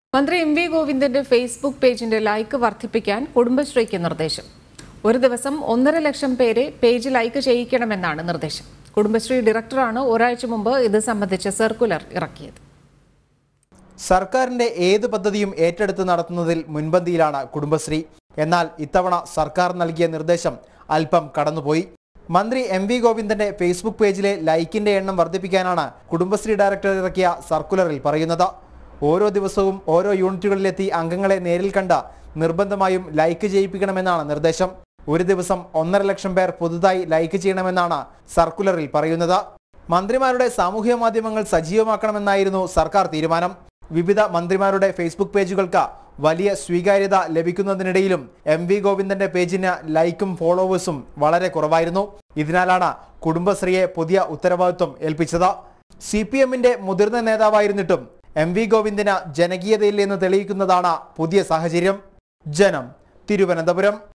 മന്ത്രി M V ഗോവിന്ദന്റെ Facebook പേജിന്റെ ലൈക്ക് വർദ്ധിപ്പിക്കാൻ കുടുംബശ്രീക്ക് നിർദ്ദേശം ഒരു ദിവസം ഒന്നര ലക്ഷം പേരെ പേജ് ലൈക്ക് ചെയ്യിക്കണമെന്നാണ് നിർദ്ദേശം കുടുംബശ്രീ ഡയറക്ടറാണ് ഒരാഴ്ച മുമ്പ് ഇത് സംബന്ധിച്ച സർക്കുലർ ഇറക്കിയത് സർക്കാരിന്റെ ഏത് പദ്ധതിയും ഏറ്റെടുത്ത് നടത്തുന്നതിൽ മുൻപന്തിയിലാണ് കുടുംബശ്രീ എന്നാൽ ഇത്തവണ സർക്കാർ നൽകിയ നിർദ്ദേശം അല്പം കടന്നുപോയി മന്ത്രി എം വി ഗോവിന്ദന്റെ ഫേസ്ബുക്ക് പേജിലെ ലൈക്കിന്റെ എണ്ണം വർദ്ധിപ്പിക്കാനാണ് കുടുംബശ്രീ ഡയറക്ടർ ഇറക്കിയ സർക്കുലറിൽ പറയുന്നത് ഓരോ ദിവസവും ഓരോ യൂണിറ്റുകളിലെത്തി അംഗങ്ങളെ നേരിൽ കണ്ട് നിർബന്ധമായും ലൈക്ക് ചെയ്യിപ്പിക്കണമെന്നാണ് നിർദ്ദേശം ഒരു ദിവസം ഒന്നര ലക്ഷം പേർ പുതുതായി ലൈക്ക് ചെയ്യണമെന്നാണ് സർക്കുലറിൽ പറയുന്നത് മന്ത്രിമാരുടെ സാമൂഹ്യ മാധ്യമങ്ങൾ സജീവമാക്കണമെന്നായിരുന്നു സർക്കാർ തീരുമാനം വിവിധ മന്ത്രിമാരുടെ ഫേസ്ബുക്ക് പേജുകൾക്ക് വലിയ സ്വീകാര്യത ലഭിക്കുന്നതിനിടയിലും എം വി ഗോവിന്ദന്റെ പേജിന് ലൈക്കും ഫോളോവേഴ്സും വളരെ കുറവായിരുന്നു ഇതിനാലാണ് കുടുംബശ്രീയെ പുതിയ ഉത്തരവാദിത്വം ഏൽപ്പിച്ചത് സി പി എമ്മിന്റെ മുതിർന്ന നേതാവായിരുന്നിട്ടും എം വി ഗോവിന്ദന് ജനകീയതയില്ലെന്ന് തെളിയിക്കുന്നതാണ് പുതിയ സാഹചര്യം ജനം തിരുവനന്തപുരം